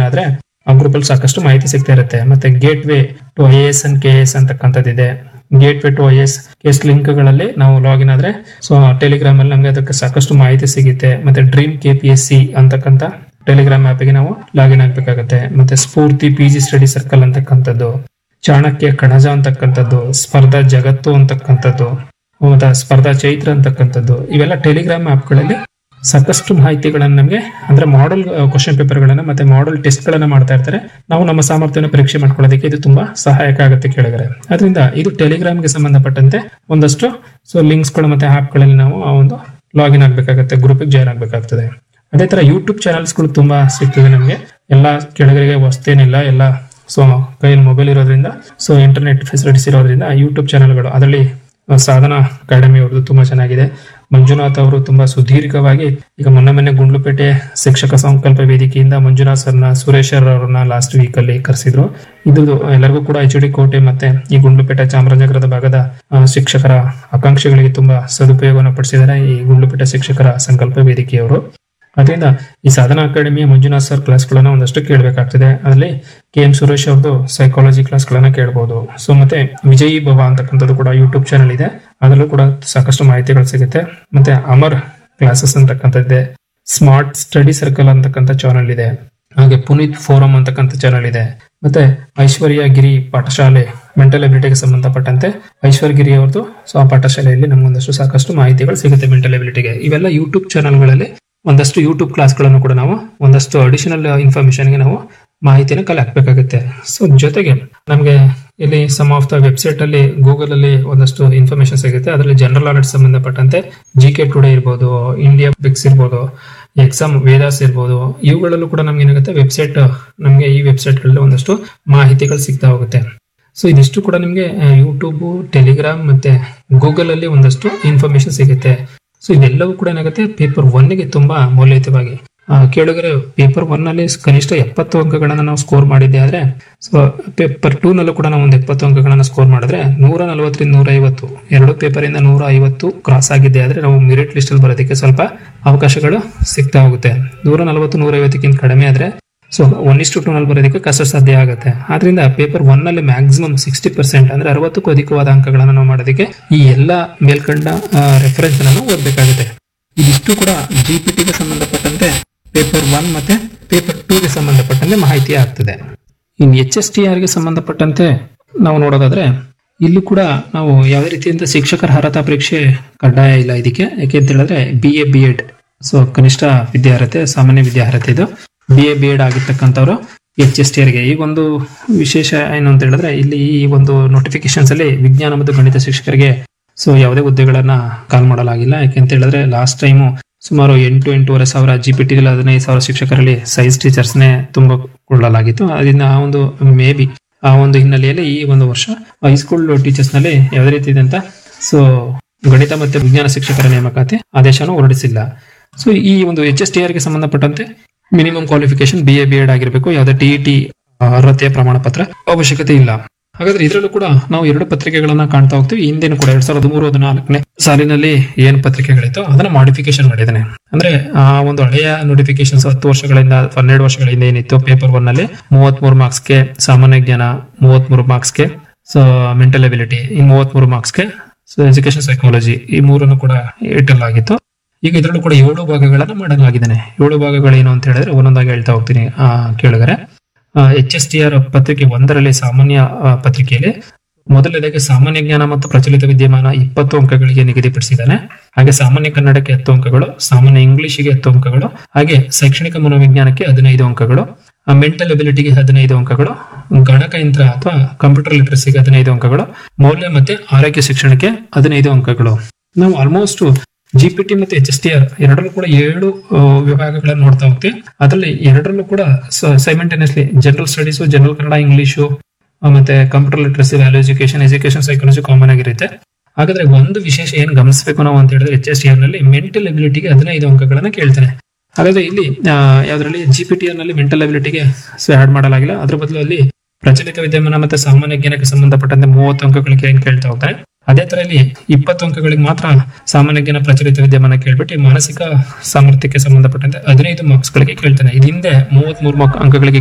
join ಆದ್ರೆ ಆ group ಅಲ್ಲಿ ಸಾಕಷ್ಟು ಮಾಹಿತಿ ಸಿಗ್ತಾ ಇರುತ್ತೆ ಮತ್ತೆ gateway to I S and K S ಅಂತಕ್ಕಂಥದ್ದಿದೆ gateway to I S case link ಗಳಲ್ಲಿ ನಾವು ಲಾಗಿನ್ ಆದ್ರೆ ಸೊ ಟೆಲಿಗ್ರಾಮ್ ಅಲ್ಲಿ ನಮಗೆ ಅದಕ್ಕೆ ಸಾಕಷ್ಟು ಮಾಹಿತಿ ಸಿಗುತ್ತೆ ಮತ್ತೆ dream K P S C ಅಂತಕ್ಕಂಥ ಟೆಲಿಗ್ರಾಮ್ ಆ್ಯಪ್ಗೆ ನಾವು ಲಾಗಿನ್ ಆಗ್ಬೇಕಾಗತ್ತೆ ಮತ್ತೆ Spoorthi P G study circle ಅಂತಕ್ಕಂಥದ್ದು ಚಾಣಕ್ಯ ಕಣಜ ಅಂತಕ್ಕಂಥದ್ದು ಸ್ಪರ್ಧಾ ಜಗತ್ತು ಅಂತಕ್ಕಂಥದ್ದು ಮತ್ತೆ ಸ್ಪರ್ಧಾ ಚೈತ್ರ ಅಂತಕ್ಕಂಥದ್ದು ಇವೆಲ್ಲ ಟೆಲಿಗ್ರಾಮ್ ಆ್ಯಪ್ಗಳಲ್ಲಿ ಸಾಕಷ್ಟು ಮಾಹಿತಿಗಳನ್ನ ನಮಗೆ ಅಂದ್ರೆ ಮಾಡೆಲ್ ಕ್ವಶನ್ ಪೇಪರ್ಗಳನ್ನ ಮತ್ತೆ ಮಾಡೆಲ್ ಟೆಸ್ಟ್ ಗಳನ್ನ ಮಾಡ್ತಾ ಇರ್ತಾರೆ ನಾವು ನಮ್ಮ ಸಾಮರ್ಥ್ಯವನ್ನು ಪರೀಕ್ಷೆ ಮಾಡ್ಕೊಳ್ಳೋದಕ್ಕೆ ಇದು ತುಂಬಾ ಸಹಾಯಕ ಆಗುತ್ತೆ ಕೇಳಿದರೆ ಅದರಿಂದ ಇದು ಟೆಲಿಗ್ರಾಮ್ಗೆ ಸಂಬಂಧಪಟ್ಟಂತೆ ಒಂದಷ್ಟು ಸೊ ಲಿಂಕ್ಸ್ಗಳು ಮತ್ತೆ ಆ್ಯಪ್ಗಳಲ್ಲಿ ನಾವು ಆ ಒಂದು ಲಾಗಿನ್ ಆಗ್ಬೇಕಾಗತ್ತೆ ಗ್ರೂಪಿಗೆ ಜಾಯ್ನ್ ಆಗ್ಬೇಕಾಗ್ತದೆ ಅದೇ ತರ ಯೂಟ್ಯೂಬ್ ಚಾನಲ್ಸ್ಗಳು ತುಂಬಾ ಸಿಗ್ತದೆ ನಮಗೆ ಎಲ್ಲ ಕೆಳಗರಿಗೆ ವಸ್ತೇನಿಲ್ಲ ಎಲ್ಲ ಸೊ ಕೈಯಲ್ಲಿ ಮೊಬೈಲ್ ಇರೋದ್ರಿಂದ ಸೊ ಇಂಟರ್ನೆಟ್ ಫೆಸಿಲಿಟೀಸ್ ಇರೋದ್ರಿಂದ ಯೂಟ್ಯೂಬ್ ಚಾನಲ್ಗಳು ಅದರಲ್ಲಿ ಸಾಧನ ಅಕಾಡೆಮಿ ಅವ್ರದ್ದು ತುಂಬಾ ಚೆನ್ನಾಗಿದೆ ಮಂಜುನಾಥ್ ಅವರು ತುಂಬಾ ಸುದೀರ್ಘವಾಗಿ ಈಗ ಮೊನ್ನೆ ಮೊನ್ನೆ ಗುಂಡ್ಲುಪೇಟೆ ಶಿಕ್ಷಕ ಸಂಕಲ್ಪ ವೇದಿಕೆಯಿಂದ ಮಂಜುನಾಥ್ ಸರ್ನ ಸುರೇಶ್ ಸರ್ ಅವ್ರನ್ನ ಲಾಸ್ಟ್ ವೀಕ್ ಅಲ್ಲಿ ಕರೆಸಿದ್ರು ಇದು ಎಲ್ಲರಿಗೂ ಕೂಡ ಎಚ್ ಡಿ ಕೋಟೆ ಮತ್ತೆ ಈ ಗುಂಡ್ಲುಪೇಟೆ ಚಾಮರಾಜನಗರದ ಭಾಗದ ಆ, ಶಿಕ್ಷಕರ ಆಕಾಂಕ್ಷೆಗಳಿಗೆ ತುಂಬಾ ಸದುಪಯೋಗವನ್ನು ಪಡಿಸಿದ್ದಾರೆ ಈ ಗುಂಡ್ಲುಪೇಟೆ ಶಿಕ್ಷಕರ ಸಂಕಲ್ಪ ವೇದಿಕೆಯವರು ಅದರಿಂದ ಈ ಸಾಧನಾ ಅಕಾಡೆಮಿಯ ಮಂಜುನಾಥ್ ಸರ್ ಕ್ಲಾಸ್ಗಳನ್ನ ಒಂದಷ್ಟು ಕೇಳಬೇಕಾಗ್ತದೆ ಅದರಲ್ಲಿ ಕೆ ಎಂ ಸುರೇಶ್ ಅವ್ರದ್ದು ಸೈಕಾಲಜಿ ಕ್ಲಾಸ್ಗಳನ್ನ ಕೇಳಬಹುದು ಸೊ ಮತ್ತೆ ವಿಜಯಿ ಭವ ಅಂತಕ್ಕಂಥದ್ದು ಕೂಡ ಯೂಟ್ಯೂಬ್ ಚಾನಲ್ ಇದೆ ಅದರಲ್ಲೂ ಕೂಡ ಸಾಕಷ್ಟು ಮಾಹಿತಿಗಳು ಸಿಗುತ್ತೆ ಮತ್ತೆ ಅಮರ್ ಕ್ಲಾಸಸ್ ಅಂತಕ್ಕಂಥದ್ದೆ ಸ್ಮಾರ್ಟ್ ಸ್ಟಡಿ ಸರ್ಕಲ್ ಅಂತಕ್ಕಂಥ ಚಾನಲ್ ಇದೆ ಹಾಗೆ ಪುನೀತ್ ಫೋರಂ ಅಂತಕ್ಕಂಥ ಚಾನಲ್ ಇದೆ ಮತ್ತೆ ಐಶ್ವರ್ಯ ಗಿರಿ ಪಾಠಶಾಲೆ ಮೆಂಟಲ್ ಎಬಿಲಿಟಿಗೆ ಸಂಬಂಧಪಟ್ಟಂತೆ ಐಶ್ವರ್ಯ ಗಿರಿ ಅವ್ರದ್ದು ಸೊ ಆ ಪಾಠಶಾಲೆಯಲ್ಲಿ ನಮ್ಗೊಂದಷ್ಟು ಸಾಕಷ್ಟು ಮಾಹಿತಿಗಳು ಸಿಗುತ್ತೆ ಮೆಂಟಲ್ ಎಬಿಲಿಟಿಗೆ ಇವೆಲ್ಲ ಯೂಟ್ಯೂಬ್ ಚಾನಲ್ಗಳಲ್ಲಿ ಒಂದಷ್ಟು ಯೂಟ್ಯೂಬ್ ಕ್ಲಾಸ್ಗಳನ್ನು ಕೂಡ ನಾವು ಒಂದಷ್ಟು ಅಡಿಷನಲ್ ಇನ್ಫಾರ್ಮೇಶನ್ಗೆ ನಾವು ಮಾಹಿತಿನ ಕಲೆ ಹಾಕ್ಬೇಕಾಗುತ್ತೆ ಸೊ ಜೊತೆಗೆ ನಮಗೆ ಇಲ್ಲಿ ಸಮ್ ಆಫ್ ದ ವೆಬ್ಸೈಟ್ ಅಲ್ಲಿ ಗೂಗಲ್ ಅಲ್ಲಿ ಒಂದಷ್ಟು ಇನ್ಫಾರ್ಮೇಶನ್ ಸಿಗುತ್ತೆ ಅದರಲ್ಲಿ ಜನರಲ್ ನಾಲೆಡ್ಜ್ ಸಂಬಂಧಪಟ್ಟಂತೆ ಜಿ ಕೆ ಟುಡೇ ಇರ್ಬೋದು ಇಂಡಿಯಾ ಬಿಕ್ಸ್ ಇರ್ಬೋದು ಎಕ್ಸಾಮ್ ವೇದಾಸ್ ಇರ್ಬೋದು ಇವುಗಳಲ್ಲೂ ಕೂಡ ನಮ್ಗೆ ಏನಾಗುತ್ತೆ ವೆಬ್ಸೈಟ್ ನಮಗೆ ಈ ವೆಬ್ಸೈಟ್ಗಳಲ್ಲಿ ಒಂದಷ್ಟು ಮಾಹಿತಿಗಳು ಸಿಗ್ತಾ ಹೋಗುತ್ತೆ ಸೊ ಇದಿಷ್ಟು ಕೂಡ ನಿಮಗೆ ಯೂಟ್ಯೂಬ್ ಟೆಲಿಗ್ರಾಮ್ ಮತ್ತೆ ಗೂಗಲ್ ಅಲ್ಲಿ ಒಂದಷ್ಟು ಇನ್ಫಾರ್ಮೇಶನ್ ಸಿಗುತ್ತೆ ಸೊ ಇದೆಲ್ಲವೂ ಕೂಡ ಏನಾಗುತ್ತೆ ಪೇಪರ್ ಒನ್ಗೆ ತುಂಬಾ ಮೌಲ್ಯಯುತವಾಗಿ ಆ, ಕೇಳಿದರೆ ಪೇಪರ್ ಒನ್ ಅಲ್ಲಿ ಕನಿಷ್ಠ ಎಪ್ಪತ್ತು ಅಂಕಗಳನ್ನ ನಾವು ಸ್ಕೋರ್ ಮಾಡಿದ್ದೆ ಆದ್ರೆ ಸೊ ಪೇಪರ್ ಟೂ ನಲ್ಲೂ ಕೂಡ ನಾವು ಒಂದು ಎಪ್ಪತ್ತು ಅಂಕಗಳನ್ನ ಸ್ಕೋರ್ ಮಾಡಿದ್ರೆ ನೂರ ನಲವತ್ತರಿಂದ ನೂರ ಐವತ್ತು ಎರಡು ಪೇಪರ್ ಇಂದ ನೂರ ಐವತ್ತು ಕ್ರಾಸ್ ಆಗಿದ್ದೆ ಆದ್ರೆ ನಾವು ಮೆರಿಟ್ ಲಿಸ್ಟ್ ಅಲ್ಲಿ ಬರೋದಕ್ಕೆ ಸ್ವಲ್ಪ ಅವಕಾಶಗಳು ಸಿಗ್ತಾ ಹೋಗುತ್ತೆ ನೂರ ನಲವತ್ತು ನೂರ ಐವತ್ತಕ್ಕಿಂತ ಕಡಿಮೆ ಆದ್ರೆ ಸೊ ಒನ್ ಇಷ್ಟು ಟೂ ನಲ್ಲಿ ಬರೋದಕ್ಕೆ ಕಷ್ಟ ಸಾಧ್ಯ ಆಗುತ್ತೆ ಆದ್ರಿಂದ ಪೇಪರ್ ಒನ್ ನಲ್ಲಿ ಮ್ಯಾಕ್ಸಿಮಮ್ ಸಿಕ್ಸ್ಟಿ ಪರ್ಸೆಂಟ್ ಅಂದ್ರೆ ಅರವತ್ತಕ್ಕೂ ಅಧಿಕವಾದ ಅಂಕಗಳನ್ನು ನಾವು ಮಾಡೋದಕ್ಕೆ ಈ ಎಲ್ಲ ಮೇಲ್ಕಂಡ ರೆಫರೆನ್ಸ್ ನಾವು ಓದಬೇಕಾಗುತ್ತೆ ಇದಿಷ್ಟು ಕೂಡ ಜಿ ಪಿ ಟಿಗೆ ಸಂಬಂಧಪಟ್ಟಂತೆ ಪೇಪರ್ ಒನ್ ಮತ್ತೆ ಪೇಪರ್ ಟೂಗೆ ಸಂಬಂಧಪಟ್ಟಂತೆ ಮಾಹಿತಿ ಆಗ್ತದೆ ಇನ್ನು ಎಚ್ ಎಸ್ ಟಿ ಆರ್ಗೆ ಸಂಬಂಧಪಟ್ಟಂತೆ ನಾವು ನೋಡೋದಾದ್ರೆ ಇಲ್ಲೂ ಕೂಡ ನಾವು ಯಾವುದೇ ರೀತಿಯಿಂದ ಶಿಕ್ಷಕರ ಅರ್ಹತಾ ಪರೀಕ್ಷೆ ಕಡ್ಡಾಯ ಇಲ್ಲ ಇದಕ್ಕೆ ಯಾಕೆ ಅಂತ ಹೇಳಿದ್ರೆ B A B Ed so ಕನಿಷ್ಠ ವಿದ್ಯಾರ್ಹತೆ ಸಾಮಾನ್ಯ ವಿದ್ಯಾರ್ಹತೆ ಇದು ಬಿ ಎ ಬಿ ಎಡ್ ಆಗಿರ್ತಕ್ಕಂಥವ್ರು ಎಚ್ ಎಸ್ ಟಿ ಆರ್ಗೆ ಈ ಒಂದು ವಿಶೇಷ ಏನು ಅಂತ ಹೇಳಿದ್ರೆ ಇಲ್ಲಿ ಈ ಒಂದು ನೋಟಿಫಿಕೇಶನ್ಸ್ ಅಲ್ಲಿ ವಿಜ್ಞಾನ ಮತ್ತು ಗಣಿತ ಶಿಕ್ಷಕರಿಗೆ ಸೊ ಯಾವುದೇ ಹುದ್ದೆಗಳನ್ನ ಕಾಲ್ ಮಾಡಲಾಗಿಲ್ಲ ಯಾಕೆ ಅಂತ ಹೇಳಿದ್ರೆ ಲಾಸ್ಟ್ ಟೈಮು ಸುಮಾರು ಎಂಟು ಎಂಟೂವರೆ ಸಾವಿರ ಜಿ ಪಿ ಟಿ ಹದಿನೈದು ಸಾವಿರ ಶಿಕ್ಷಕರಲ್ಲಿ ಸೈನ್ಸ್ ಟೀಚರ್ಸ್ನೇ ತುಂಬಿಕೊಳ್ಳಲಾಗಿತ್ತು ಅದರಿಂದ ಆ ಒಂದು ಮೇ ಬಿ ಆ ಒಂದು ಹಿನ್ನೆಲೆಯಲ್ಲಿ ಈ ಒಂದು ವರ್ಷ ಹೈಸ್ಕೂಲ್ ಟೀಚರ್ಸ್ ನಲ್ಲಿ ಯಾವುದೇ ರೀತಿ ಇದಂತ ಸೊ ಗಣಿತ ಮತ್ತೆ ವಿಜ್ಞಾನ ಶಿಕ್ಷಕರ ನೇಮಕಾತಿ ಆದೇಶವನ್ನು ಹೊರಡಿಸಿಲ್ಲ ಸೊ ಈ ಒಂದು ಎಚ್ ಎಸ್ ಟಿ ಆರ್ಗೆ ಸಂಬಂಧಪಟ್ಟಂತೆ minimum qualification B A B Ed ಆಗಿರಬೇಕು ಯಾವುದೇ ಟಿ ಟಿ ಅರ್ಹತೆಯ ಪ್ರಮಾಣ ಪತ್ರ ಅವಶ್ಯಕತೆ ಇಲ್ಲ ಹಾಗಾದ್ರೆ ಇದರಲ್ಲೂ ಕೂಡ ನಾವು ಎರಡು ಪತ್ರಿಕೆಗಳನ್ನ ಕಾಣ್ತಾ ಹೋಗ್ತೀವಿ ಹಿಂದೆನೂ ಕೂಡ ಎರಡ್ ಸಾವಿರದ ಮೂರು ಹದಿನಾಲ್ಕನೇ ಸಾಲಿನಲ್ಲಿ ಏನ್ ಪತ್ರಿಕೆಗಳಿತ್ತು ಅದನ್ನ ಮಾಡಿಫಿಕೇಶನ್ ಮಾಡಿದ್ದಾನೆ ಅಂದ್ರೆ ಆ ಒಂದು ಹಳೆಯ ನೋಟಿಫಿಕೇಶನ್ಸ್ ಹತ್ತು ವರ್ಷಗಳಿಂದ ಅಥವಾ ಹನ್ನೆರಡು ವರ್ಷಗಳಿಂದ ಏನಿತ್ತು ಪೇಪರ್ ಒನ್ ನಲ್ಲಿ ಮೂವತ್ತ್ ಮೂರು ಮಾರ್ಕ್ಸ್ಗೆ ಸಾಮಾನ್ಯ ಜ್ಞಾನ ಮೂವತ್ತ್ ಮೂರು ಮಾರ್ಕ್ಸ್ಗೆ ಸೊ ಮೆಂಟಲ್ ಎಬಿಲಿಟಿ ಈ ಮೂವತ್ತ್ ಮೂರು ಮಾರ್ಕ್ಸ್ಗೆ ಸೊ ಎಜುಕೇಶನ್ ಸೈಕಾಲಜಿ ಈ ಮೂರನ್ನು ಕೂಡ ಇಟ್ಟಲಾಗಿತ್ತು ಈಗ ಇದರಲ್ಲೂ ಕೂಡ ಏಳು ಭಾಗಗಳನ್ನು ಮಾಡಲಾಗಿದ್ದಾನೆ ಏಳು ಭಾಗಗಳೇನು ಅಂತ ಹೇಳಿದ್ರೆ ಒಂದೊಂದಾಗಿ ಹೇಳ್ತಾ ಹೋಗ್ತೀನಿ ಆ ಕೇಳಿದರೆ ಎಚ್ ಎಸ್ ಟಿ ಆರ್ ಪತ್ರಿಕೆ ಒಂದರಲ್ಲಿ ಸಾಮಾನ್ಯ ಆ, ಪತ್ರಿಕೆಯಲ್ಲಿ ಮೊದಲನೇದಾಗಿ ಸಾಮಾನ್ಯ ಜ್ಞಾನ ಮತ್ತು ಪ್ರಚಲಿತ ವಿದ್ಯಮಾನ ಇಪ್ಪತ್ತು ಅಂಕಗಳಿಗೆ ನಿಗದಿಪಡಿಸಿದ್ದಾನೆ ಹಾಗೆ ಸಾಮಾನ್ಯ ಕನ್ನಡಕ್ಕೆ ಹತ್ತು ಅಂಕಗಳು ಸಾಮಾನ್ಯ ಇಂಗ್ಲಿಷಿಗೆ ಹತ್ತು ಅಂಕಗಳು ಹಾಗೆ ಶೈಕ್ಷಣಿಕ ಮನೋವಿಜ್ಞಾನಕ್ಕೆ ಹದಿನೈದು ಅಂಕಗಳು ಮೆಂಟಲ್ ಎಬಿಲಿಟಿಗೆ ಹದಿನೈದು ಅಂಕಗಳು ಗಣಕಯಂತ್ರ ಅಥವಾ ಕಂಪ್ಯೂಟರ್ ಲಿಟ್ರಸಿಗೆ ಹದಿನೈದು ಅಂಕಗಳು ಮೌಲ್ಯ ಮತ್ತೆ ಆರೋಗ್ಯ ಶಿಕ್ಷಣಕ್ಕೆ ಹದಿನೈದು ಅಂಕಗಳು ನಾವು ಆಲ್ಮೋಸ್ಟ್ ಜಿ ಪಿ ಟಿ ಮತ್ತೆ ಎಚ್ ಎಸ್ ಟಿ ಆರ್ ಎರಡರಲ್ಲೂ ಕೂಡ ಏಳು ಆ, ವಿಭಾಗಗಳನ್ನು ನೋಡ್ತಾ ಹೋಗ್ತೀವಿ ಅದರಲ್ಲಿ ಎರಡರಲ್ಲೂ ಕೂಡ simultaneously general studies general Kannada English ಆ, ಮತ್ತೆ computer literacy value education education psychology common ಆಗಿರುತ್ತೆ ಹಾಗಾದ್ರೆ ಒಂದು ವಿಶೇಷ ಏನ್ ಗಮನಿಸಬೇಕು ನಾವು ಅಂತ ಹೇಳಿದ್ರೆ ಎಚ್ ಎಸ್ ಟಿ ಆರ್ ನಲ್ಲಿ ಮೆಂಟಲ್ ಎಬಿಲಿಟಿಗೆ ಹದಿನೈದು ಅಂಕಗಳನ್ನ ಕೇಳ್ತಾನೆ ಹಾಗಾದ್ರೆ ಇಲ್ಲಿ ಆ, ಯಾವ್ದ್ರಲ್ಲಿ ಜಿ ಪಿ ಟಿ ಆರ್ ನಲ್ಲಿ ಮೆಂಟಲ್ ಎಬಿಲಿಟಿಗೆ ಆಡ್ ಮಾಡಲಾಗಿಲ್ಲ ಅದ್ರ ಬದಲು ಅಲ್ಲಿ ಪ್ರಚಲಿತ ವಿದ್ಯಮಾನ ಮತ್ತೆ ಸಾಮಾನ್ಯ ಜ್ಞಾನಕ್ಕೆ ಸಂಬಂಧಪಟ್ಟಂತೆ ಮೂವತ್ತು ಅಂಕಗಳಿಗೆ ಏನ್ ಕೇಳ್ತಾ ಹೋಗ್ತಾರೆ ಅದೇ ತರ ಇಲ್ಲಿ ಇಪ್ಪತ್ತು ಅಂಕಗಳಿಗೆ ಮಾತ್ರ ಸಾಮಾನ್ಯ ಜ್ಞಾನ ಪ್ರಚಲಿತ ವಿದ್ಯಮಾನ ಕೇಳ್ಬಿಟ್ಟು ಈ ಮಾನಸಿಕ ಸಾಮರ್ಥ್ಯಕ್ಕೆ ಸಂಬಂಧಪಟ್ಟಂತೆ ಹದಿನೈದು ಮಾರ್ಕ್ಸ್ ಗಳಿಗೆ ಕೇಳ್ತಾನೆ ಇದು ಹಿಂದೆ ಮೂವತ್ತ್ ಮೂರು ಅಂಕಗಳಿಗೆ